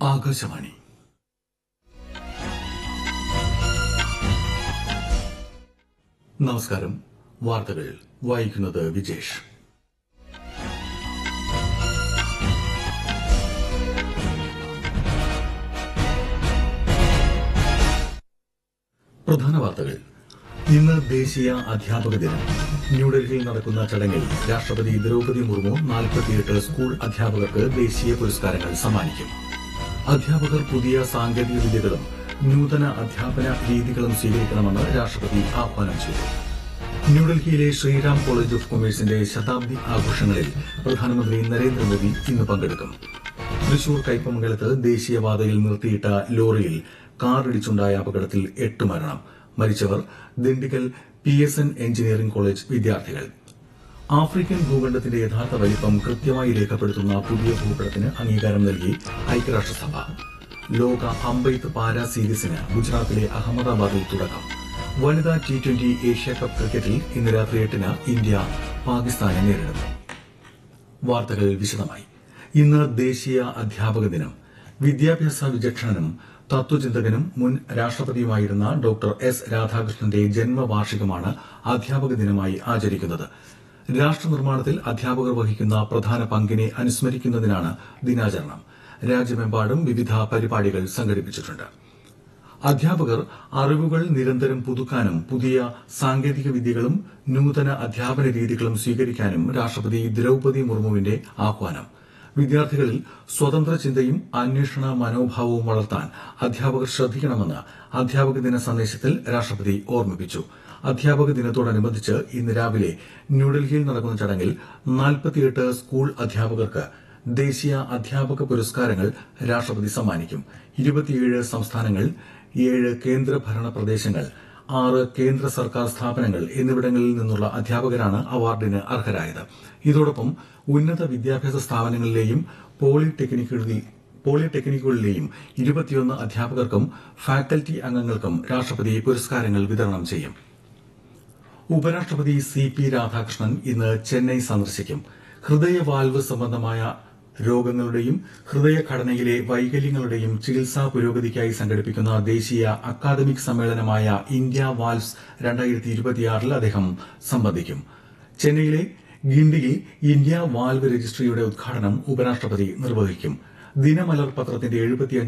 ആകാശവാണി നമസ്കാരം വാർത്തകൾ വായിക്കുന്നത് വിജേഷ് പ്രധാന വാർത്തകൾ ഇന്ന് ദേശീയ അധ്യാപക ദിനം ന്യൂഡൽഹിയിൽ നടക്കുന്ന ചടങ്ങിൽ രാഷ്ട്രപതി ദ്രൌപദി മുർമു നാൽപ്പത്തിയെട്ട് സ്കൂൾ അധ്യാപകർക്ക് ദേശീയ പുരസ്കാരങ്ങൾ സമ്മാനിക്കും അധ്യാപകർ പുതിയ സാങ്കേതിക വിദ്യകളും നൂതന അധ്യാപന രീതികളും സ്വീകരിക്കണമെന്ന് രാഷ്ട്രപതി ആഹ്വാനം ചെയ്തു ന്യൂഡൽഹിയിലെ ശ്രീറാം കോളേജ് ഓഫ് കൊമേഴ്സിന്റെ ശതാബ്ദി ആഘോഷങ്ങളിൽ പ്രധാനമന്ത്രി നരേന്ദ്രമോദി ഇന്ന് പങ്കെടുക്കും തൃശൂർ കയ്പമംഗലത്ത് ദേശീയപാതയിൽ നിർത്തിയിട്ട ലോറിയിൽ കാറിടിച്ചുണ്ടായ അപകടത്തിൽ എട്ട് മരണം മരിച്ചവർ Dindigul P S N engineering college വിദ്യാർത്ഥികൾ ആഫ്രിക്കൻ ഭൂഖണ്ഡത്തിന്റെ യഥാർത്ഥ വലിപ്പം കൃത്യമായി രേഖപ്പെടുത്തുന്ന പുതിയ ഭൂപടത്തിന് അംഗീകാരം നൽകി ഐക്യരാഷ്ട്രസഭ ലോക അമ്പെയ്ത്ത് പാരാ സീരീസിന് ഗുജറാത്തിലെ അഹമ്മദാബാദിൽ തുടക്കം വനിതാ ടി ട്വന്റി ഏഷ്യ കപ്പ് ക്രിക്കറ്റിൽ ഇന്ന് രാത്രി എട്ടിന് ഇന്ത്യ പാകിസ്ഥാനെ നേരിടും വാർത്തകൾ വിശദമായി ഇന്ന് ദേശീയ അധ്യാപക ദിനം വിദ്യാഭ്യാസ വിചക്ഷണനും തത്വചിന്തകനും മുൻ രാഷ്ട്രപതിയുമായിരുന്ന ഡോക്ടർ എസ് രാധാകൃഷ്ണന്റെ ജന്മവാർഷികമാണ് അധ്യാപക ദിനമായി ആചരിക്കുന്നത് രാഷ്ട്രനിർമ്മാണത്തിൽ അധ്യാപകർ വഹിക്കുന്ന പ്രധാന പങ്കിനെ അനുസ്മരിക്കുന്നതിനാണ് ദിനാചരണം രാജ്യമെമ്പാടും വിവിധ പരിപാടികൾ സംഘടിപ്പിച്ചിട്ടുണ്ട് അധ്യാപകർ അറിവുകൾ നിരന്തരം പുതുക്കാനും പുതിയ സാങ്കേതിക വിദ്യകളും നൂതന അധ്യാപന രീതികളും സ്വീകരിക്കാനും രാഷ്ട്രപതി ദ്രൌപദി മുർമുവിന്റെ ആഹ്വാനം വിദ്യാർത്ഥികളിൽ സ്വതന്ത്ര ചിന്തയും അന്വേഷണ മനോഭാവവും വളർത്താൻ അധ്യാപകർ ശ്രദ്ധിക്കണമെന്ന് അധ്യാപക ദിന സന്ദേശത്തിൽ രാഷ്ട്രപതി ഓർമ്മിപ്പിച്ചു അധ്യാപക ദിനത്തോടനുബന്ധിച്ച് ഇന്ന് രാവിലെ ന്യൂഡൽഹിയിൽ നടക്കുന്ന ചടങ്ങിൽ നാൽപ്പത്തിയെട്ട് സ്കൂൾ അധ്യാപകർക്ക് ദേശീയ അധ്യാപക പുരസ്കാരങ്ങൾ രാഷ്ട്രപതി സമ്മാനിക്കും ഇരുപത്തിയേഴ് സംസ്ഥാനങ്ങൾ ഏഴ് കേന്ദ്രഭരണ പ്രദേശങ്ങൾ ആറ് കേന്ദ്ര സർക്കാർ സ്ഥാപനങ്ങൾ എന്നിവിടങ്ങളിൽ നിന്നുള്ള അധ്യാപകരാണ് അവാർഡിന് അർഹരായത് ഇതോടൊപ്പം ഉന്നത വിദ്യാഭ്യാസ സ്ഥാപനങ്ങളിലെയും പോളിടെക്നിക്കുകളിൽ പോളിടെക്നിക്കുകളിലെയും ഇരുപത്തിയൊന്ന് അധ്യാപകർക്കും ഫാക്കൽറ്റി അംഗങ്ങൾക്കും രാഷ്ട്രപതി പുരസ്കാരങ്ങൾ വിതരണം ചെയ്യും ഉപരാഷ്ട്രപതി സി പി രാധാകൃഷ്ണൻ ഇന്ന് ചെന്നൈ സന്ദർശിക്കും ഹൃദയവാൽവ് സംബന്ധമായ രോഗങ്ങളുടെയും ഹൃദയഘടനയിലെ വൈകല്യങ്ങളുടെയും ചികിത്സാ പുരോഗതിക്കായി സംഘടിപ്പിക്കുന്ന ദേശീയ അക്കാദമിക് സമ്മേളനമായ ഇന്ത്യ വാൽവ്സ് രണ്ടായിരത്തി ഇരുപത്തിയാറിൽ അദ്ദേഹം സംബന്ധിക്കും ചെന്നൈയിലെ ഗിണ്ടിയിൽ ഇന്ത്യ വാൽവ് രജിസ്ട്രിയുടെ ഉദ്ഘാടനം ഉപരാഷ്ട്രപതി നിർവഹിക്കും ദിനമലർ പത്രത്തിന്റെ എഴുപത്തിയഞ്ച്